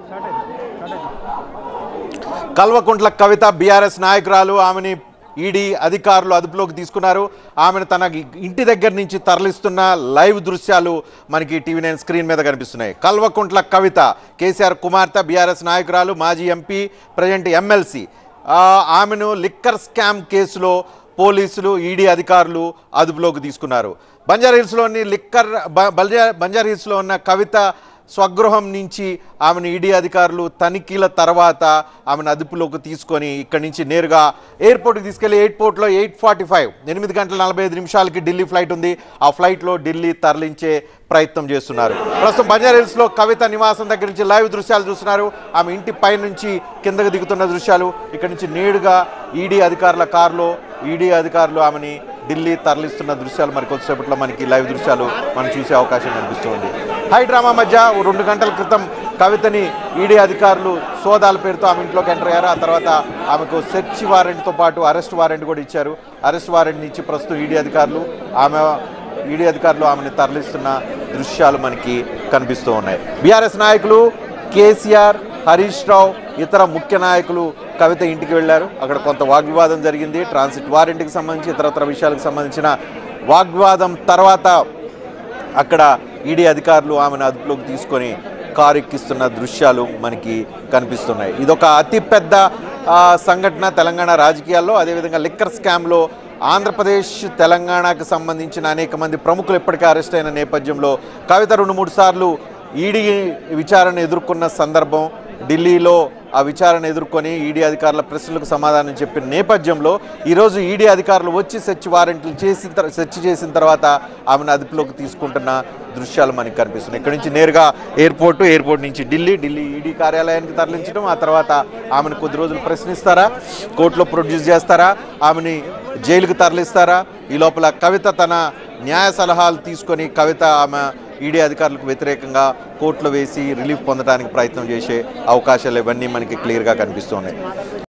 కల్వకుంట్ల కవిత BRS నాయకురాలు ఆమెని ED అధికారులు అదుపులోకి తీసుకున్నారు ఆమెను తన ఇంటి దగ్గర నుంచి తరలిస్తున్న లైవ్ దృశ్యాలు మనకి టీవీ నైన్ స్క్రీన్ మీద కనిపిస్తున్నాయి కల్వకుంట్ల కవిత కేసీఆర్ కుమార్తె బీఆర్ఎస్ నాయకురాలు మాజీ ఎంపీ ప్రజెంట్ ఎమ్మెల్సీ ఆమెను లిక్కర్ స్కామ్ కేసులో పోలీసులు ఈడీ అధికారులు అదుపులోకి తీసుకున్నారు బంజారాహిల్స్లోని లిక్కర్ బ- బల్జా బంజారాహిల్స్లో ఉన్న కవిత స్వగృహం నుంచి ఆమెను ఈడీ అధికారులు తనిఖీల తర్వాత ఆమెను అదుపులోకి తీసుకొని ఇక్కడి నుంచి నేరుగా ఎయిర్పోర్ట్కి తీసుకెళ్లి ఎయిర్పోర్ట్లో ఎయిట్ ఫార్టీ ఫైవ్ ఎనిమిది గంటల నలభై ఐదు నిమిషాలకి ఢిల్లీ ఫ్లైట్ ఉంది ఆ ఫ్లైట్లో ఢిల్లీ తరలించే ప్రయత్నం చేస్తున్నారు ప్రస్తుతం బంజారాహిల్స్లో కవిత నివాసం దగ్గర నుంచి లైవ్ దృశ్యాలు చూస్తున్నారు ఆమె ఇంటి పై నుంచి కిందకు దిగుతున్న దృశ్యాలు ఇక్కడి నుంచి నేరుగా ఈడీ అధికారుల కారులో ఈడీ అధికారులు ఆమెని ఢిల్లీ తరలిస్తున్న దృశ్యాలు మరి కొద్దిసేపట్లో మనకి లైవ్ దృశ్యాలు మనం చూసే అవకాశం కనిపిస్తుంది హై డ్రామా మధ్య ఓ రెండు గంటల క్రితం కవితని ఈడీ అధికారులు సోదాల పేరుతో ఆమె ఇంట్లోకి ఎంటర్ అయ్యారు ఆ తర్వాత ఆమెకు సెర్చ్ వారెంట్తో పాటు అరెస్ట్ వారెంట్ కూడా ఇచ్చారు అరెస్ట్ వారెంట్ ఇచ్చి ప్రస్తుతం ఈడీ అధికారులు ఆమె ఈడీ అధికారులు ఆమెను తరలిస్తున్న దృశ్యాలు మనకి కనిపిస్తూ ఉన్నాయి బీఆర్ఎస్ నాయకులు కేసీఆర్ హరీష్ రావు ఇతర ముఖ్య నాయకులు కవిత ఇంటికి వెళ్ళారు అక్కడ కొంత వాగ్వివాదం జరిగింది ట్రాన్సిట్ వారెంట్కి సంబంధించి ఇతరత్ర విషయాలకు సంబంధించిన వాగ్వివాదం తర్వాత అక్కడ ఈడీ అధికారులు ఆమెను అదుపులోకి తీసుకొని కారు ఎక్కిస్తున్న దృశ్యాలు మనకి కనిపిస్తున్నాయి ఇదొక అతిపెద్ద ఆ, సంఘటన తెలంగాణ రాజకీయాల్లో అదేవిధంగా లిక్కర్ స్కామ్లో ఆంధ్రప్రదేశ్ తెలంగాణకు సంబంధించిన అనేక మంది ప్రముఖులు ఇప్పటికే అరెస్ట్ అయిన నేపథ్యంలో కవిత రెండు మూడు సార్లు ఈడీ విచారణ ఎదుర్కొన్న సందర్భం ఢిల్లీలో ఆ విచారణ ఎదుర్కొని ఈడీ అధికారుల ప్రశ్నలకు సమాధానం చెప్పిన నేపథ్యంలో ఈరోజు ఈడీ అధికారులు వచ్చి సెర్చ్ వారెంట్లు చేసిన తర్- సెర్చ్ చేసిన తర్వాత ఆమెను అదుపులోకి తీసుకుంటున్న దృశ్యాలు మనకి కనిపిస్తున్నాయి ఇక్కడి నుంచి నేరుగా ఎయిర్పోర్ట్ ఎయిర్పోర్ట్ నుంచి ఢిల్లీ ఢిల్లీ ఈడీ కార్యాలయానికి తరలించడం ఆ తర్వాత ఆమెను కొద్ది రోజులు ప్రశ్నిస్తారా కోర్టులో ప్రొడ్యూస్ చేస్తారా ఆమెని జైలుకు తరలిస్తారా ఈ లోపల కవిత తన న్యాయ సలహాలు తీసుకొని కవిత ఆమె ఈడీ అధికారులకు వ్యతిరేకంగా కోర్టులో వేసి రిలీఫ్ పొందడానికి ప్రయత్నం చేసే అవకాశాలు ఇవన్నీ మనకి క్లియర్గా కనిపిస్తున్నాయి